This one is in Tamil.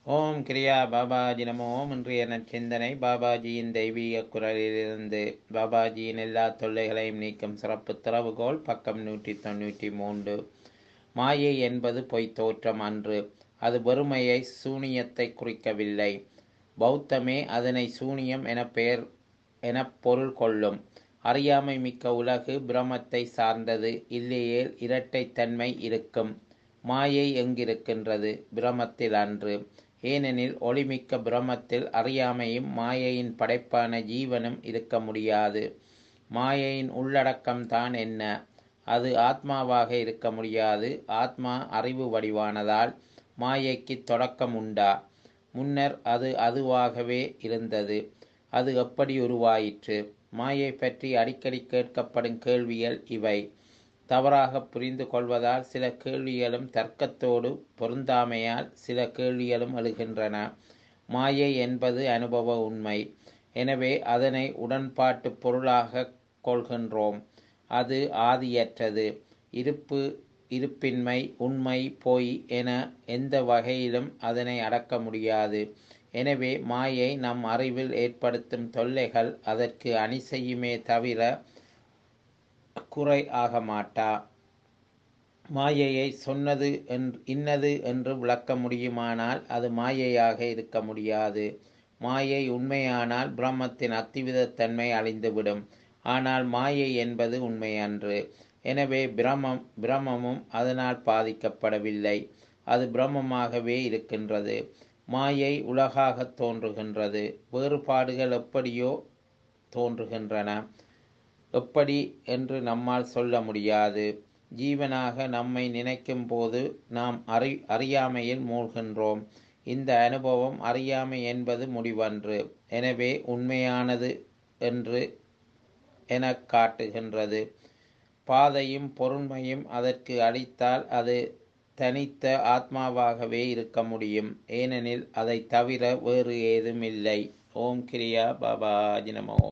ஓம் கிரியா பாபாஜி நமோ ஓம் இன்றைய நற்சிந்தனை பாபாஜியின் தெய்வீக குரலிலிருந்து பாபாஜியின் எல்லா தொல்லைகளையும் நீக்கும் சிறப்பு திறவுகோல் பக்கம் நூற்றி தொண்ணூற்றி மூன்று மாயை என்பது பொய்த் தோற்றம் அன்று அது வெறுமையை சூனியத்தை குறிக்கவில்லை பௌத்தமே அதனை சூனியம் என பெயர் என பொருள் கொள்ளும் அறியாமை மிக்க உலகு பிரமத்தை சார்ந்தது இல்லையேல் இரட்டைத்தன்மை இருக்கும் மாயை எங்கிருக்கின்றது பிரமத்தில் அன்று ஏனெனில் ஒளிமிக்க பிரமத்தில் அறியாமையும் மாயையின் படைப்பான ஜீவனும் இருக்க முடியாது மாயையின் உள்ளடக்கம்தான் என்ன அது ஆத்மாவாக இருக்க முடியாது ஆத்மா அறிவு வடிவானதால் மாயைக்கு தொடக்கம் உண்டா முன்னர் அது அதுவாகவே இருந்தது அது எப்படி உருவாயிற்று மாயை பற்றி அடிக்கடி கேட்கப்படும் கேள்விகள் இவை தவறாக புரிந்து கொள்வதால் சில கேள்விகளும் தர்க்கத்தோடு பொருந்தாமையால் சில கேள்விகளும் எழுகின்றன மாயை என்பது அனுபவ உண்மை எனவே அதனை உடன்பாட்டு பொருளாக கொள்கின்றோம் அது ஆதியற்றது இருப்பு இருப்பின்மை உண்மை பொய் என எந்த வகையிலும் அதனை அடக்க முடியாது எனவே மாயை நம் அறிவில் ஏற்படுத்தும் தொல்லைகள் அதற்கு அணி செய்யுமே தவிர குறை ஆக மாட்டா மாயையை சொன்னது என்று இன்னது என்று விளக்க முடியுமானால் அது மாயையாக இருக்க முடியாது மாயை உண்மையானால் பிரம்மத்தின் அத்திவிதத்தன்மை அழிந்துவிடும் ஆனால் மாயை என்பது உண்மையன்று எனவே பிரமம் பிரமமும் அதனால் பாதிக்கப்படவில்லை அது பிரம்மமாகவே இருக்கின்றது மாயை உலகாக தோன்றுகின்றது வேறுபாடுகள் எப்படியோ தோன்றுகின்றன எப்படி என்று நம்மால் சொல்ல முடியாது ஜீவனாக நம்மை நினைக்கும் போது நாம் அறி அறியாமையில் மூழ்கின்றோம் இந்த அனுபவம் அறியாமை என்பது முடிவன்று எனவே உண்மையானது என்று என காட்டுகின்றது பாதையும் பொறுமையும் அதற்கு அளித்தால் அது தனித்த ஆத்மாவாகவே இருக்க முடியும் ஏனெனில் அதை தவிர வேறு ஏதும் இல்லை ஓம் கிரியா பாபாஜி நமோ